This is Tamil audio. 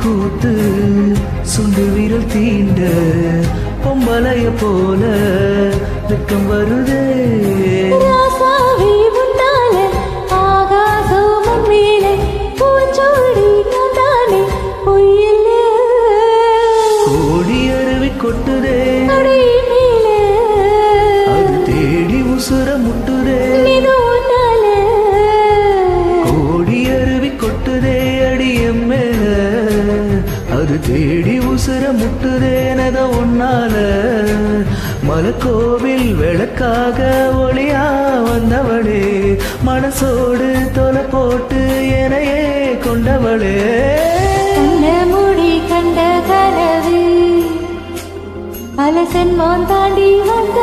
கூத்து சுண்டு விரல் தீண்ட பொம்பளைய போல வெக்கம் வருதே ராசாவே முன்னால ஆகாசம் முன்மேலே பூச்சோடி நான் தானே பொய்யில்ல கோடி அருவி கொட்டுதே அடி மேலே அது தேடி உசுர முட்டுதே இது உன்னால கோடி அருவி கொட்டுதே அடியம் மேல அது தேடி உசுர முட்டுதேனத உன்னால மலக்கோவில் விளக்காக ஒளியா வந்தவளே மனசோடு தொலை போட்டு எனையே கொண்டவளே கண்ண மூடி கண்ட கனவு பல சென்மோன் தாண்டி வந்த